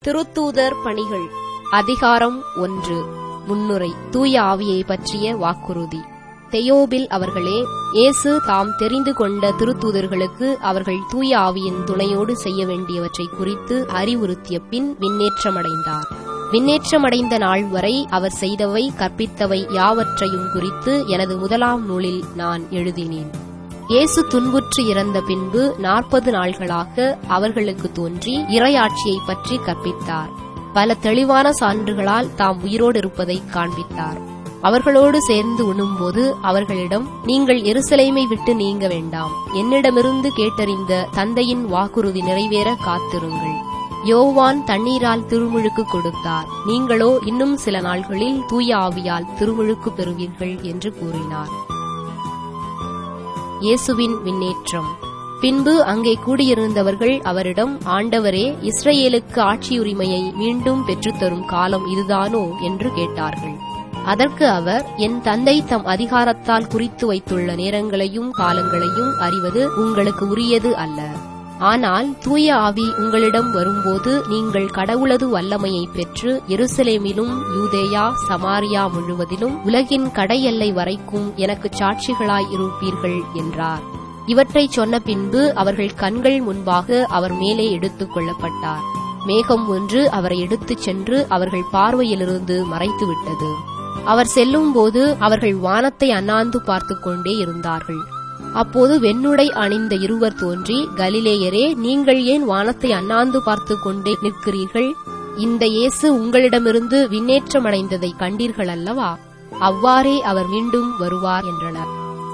திருத்தூதர் பணிகள் அதிகாரம் ஒன்று முன்னுரை தூய ஆவியை பற்றிய வாக்குறுதி தெயோபில் அவர்களே இயேசு தாம் தெரிந்து கொண்ட திருத்தூதர்களுக்கு அவர்கள் தூய ஆவியின் துணையோடு செய்ய வேண்டியவற்றை குறித்து அறிவுறுத்திய பின் விண்ணேற்றமடைந்தார் விண்ணேற்றமடைந்த நாள் வரை அவர் செய்தவை கற்பித்தவை யாவற்றையும் குறித்து எனது முதலாம் நூலில் நான் எழுதினேன் இயேசு துன்புற்று இறந்த பின்பு நாற்பது நாள்களாக அவர்களுக்கு தோன்றி இறையாட்சியை பற்றி கற்பித்தார் பல தெளிவான சான்றுகளால் தாம் உயிரோடு இருப்பதை காண்பித்தார் அவர்களோடு சேர்ந்து உண்ணும்போது அவர்களிடம் நீங்கள் எருசலேமை விட்டு நீங்க வேண்டாம் என்னிடமிருந்து கேட்டறிந்த தந்தையின் வாக்குறுதி நிறைவேற காத்திருங்கள் யோவான் தண்ணீரால் திருமுழுக்கு கொடுத்தார் நீங்களோ இன்னும் சில நாள்களில் தூய ஆவியால் திருமுழுக்கு பெறுவீர்கள் என்று கூறினார் இயேசுவின் விண்ணேற்றம் பின்பு அங்கே கூடியிருந்தவர்கள் அவரிடம் ஆண்டவரே இஸ்ரேலுக்கு ஆட்சியுரிமையை மீண்டும் பெற்றுத்தரும் காலம் இதுதானோ என்று கேட்டார்கள் அதற்கு அவர் என் தந்தை தம் அதிகாரத்தால் குறித்து வைத்துள்ள நேரங்களையும் காலங்களையும் அறிவது உங்களுக்கு உரியது அல்ல ஆனால் தூய ஆவி உங்களிடம் வரும்போது நீங்கள் கடவுளது வல்லமையை பெற்று எருசலேமிலும் யூதேயா சமாரியா முழுவதிலும் உலகின் கடை எல்லை வரைக்கும் எனக்கு சாட்சிகளாய் இருப்பீர்கள் என்றார் இவற்றை சொன்ன பின்பு அவர்கள் கண்கள் முன்பாக அவர் மேலே எடுத்துக் கொள்ளப்பட்டார் மேகம் ஒன்று அவரை எடுத்துச் சென்று அவர்கள் பார்வையிலிருந்து மறைத்துவிட்டது அவர் செல்லும்போது அவர்கள் வானத்தை அண்ணாந்து பார்த்து கொண்டே இருந்தார்கள் அப்போது வெண்ணுடை அணிந்த இருவர் தோன்றி கலிலேயரே நீங்கள் ஏன் வானத்தை அண்ணாந்து பார்த்து கொண்டே நிற்கிறீர்கள் இந்த இயேசு உங்களிடமிருந்து விண்ணேற்றமடைந்ததை கண்டீர்கள் அல்லவா அவ்வாறே அவர் மீண்டும் வருவார் என்றனர்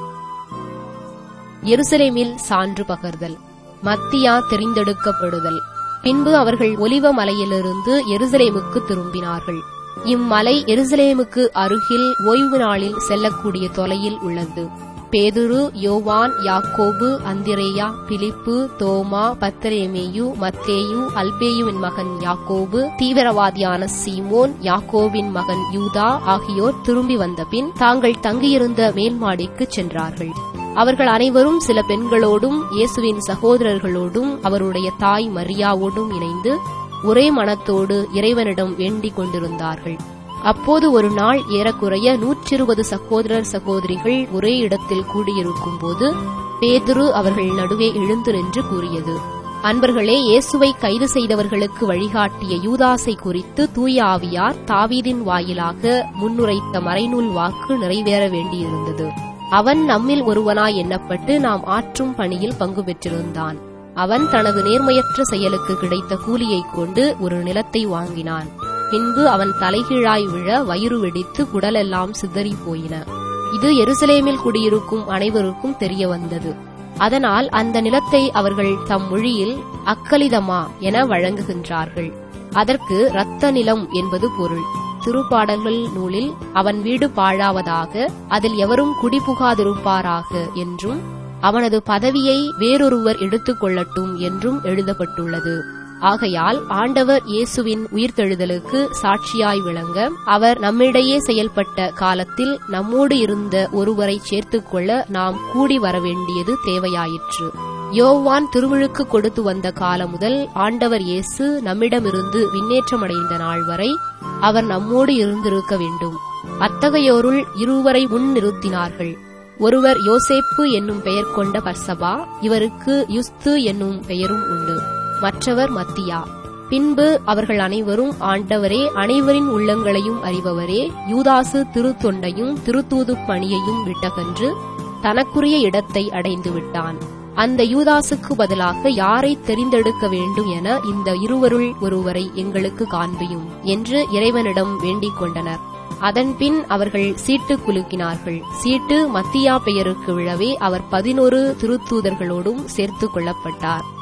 எருசலேமில் சான்று பகர்தல் மத்தியா தெரிந்தெடுக்கப்படுதல் பின்பு அவர்கள் ஒலிவ மலையிலிருந்து எருசலேமுக்கு திரும்பினார்கள் இம்மலை எருசலேமுக்கு அருகில் ஓய்வு நாளில் செல்லக்கூடிய தொலையில் உள்ளது பேதுரு யோவான் யாக்கோபு அந்திரேயா பிலிப்பு தோமா பத்தரேமேயு மத்தேயு அல்பேயுவின் மகன் யாக்கோபு தீவிரவாதியான சீமோன் யாக்கோவின் மகன் யூதா ஆகியோர் திரும்பி வந்தபின் தாங்கள் தங்கியிருந்த மேல்மாடிக்கு சென்றார்கள் அவர்கள் அனைவரும் சில பெண்களோடும் இயேசுவின் சகோதரர்களோடும் அவருடைய தாய் மரியாவோடும் இணைந்து ஒரே மனத்தோடு இறைவனிடம் வேண்டிக் கொண்டிருந்தார்கள் அப்போது ஒரு நாள் ஏறக்குறைய நூற்றிருபது சகோதரர் சகோதரிகள் ஒரே இடத்தில் கூடியிருக்கும் போது பேதுரு அவர்கள் நடுவே எழுந்து நின்று கூறியது அன்பர்களே இயேசுவை கைது செய்தவர்களுக்கு வழிகாட்டிய யூதாசை குறித்து தூய ஆவியார் தாவீதின் வாயிலாக முன்னுரைத்த மறைநூல் வாக்கு நிறைவேற வேண்டியிருந்தது அவன் நம்மில் ஒருவனாய் எண்ணப்பட்டு நாம் ஆற்றும் பணியில் பங்கு பெற்றிருந்தான் அவன் தனது நேர்மையற்ற செயலுக்கு கிடைத்த கூலியைக் கொண்டு ஒரு நிலத்தை வாங்கினான் பின்பு அவன் தலைகீழாய் விழ வயிறு வெடித்து குடலெல்லாம் சிதறி போயின இது எருசலேமில் குடியிருக்கும் அனைவருக்கும் தெரிய வந்தது அதனால் அந்த நிலத்தை அவர்கள் தம் மொழியில் அக்கலிதமா என வழங்குகின்றார்கள் அதற்கு இரத்த நிலம் என்பது பொருள் திருப்பாடல்கள் நூலில் அவன் வீடு பாழாவதாக அதில் எவரும் குடிபுகாதிருப்பாராக என்றும் அவனது பதவியை வேறொருவர் எடுத்துக் கொள்ளட்டும் என்றும் எழுதப்பட்டுள்ளது ஆகையால் ஆண்டவர் இயேசுவின் உயிர்த்தெழுதலுக்கு சாட்சியாய் விளங்க அவர் நம்மிடையே செயல்பட்ட காலத்தில் நம்மோடு இருந்த ஒருவரை சேர்த்துக்கொள்ள நாம் கூடி வரவேண்டியது தேவையாயிற்று யோவான் திருவிழுக்கு கொடுத்து வந்த காலம் முதல் ஆண்டவர் இயேசு நம்மிடமிருந்து விண்ணேற்றமடைந்த நாள் வரை அவர் நம்மோடு இருந்திருக்க வேண்டும் அத்தகையோருள் இருவரை முன் நிறுத்தினார்கள் ஒருவர் யோசேப்பு என்னும் பெயர் கொண்ட பர்சபா இவருக்கு யுஸ்து என்னும் பெயரும் உண்டு மற்றவர் மத்தியா பின்பு அவர்கள் அனைவரும் ஆண்டவரே அனைவரின் உள்ளங்களையும் அறிபவரே யூதாசு திருத்தொண்டையும் திருத்தூது பணியையும் விட்டகன்று தனக்குரிய இடத்தை அடைந்து விட்டான் அந்த யூதாசுக்கு பதிலாக யாரை தெரிந்தெடுக்க வேண்டும் என இந்த இருவருள் ஒருவரை எங்களுக்கு காண்பியும் என்று இறைவனிடம் வேண்டிக் கொண்டனர் அதன்பின் அவர்கள் சீட்டு குலுக்கினார்கள் சீட்டு மத்தியா பெயருக்கு விழவே அவர் பதினொரு திருத்தூதர்களோடும் சேர்த்து கொள்ளப்பட்டார்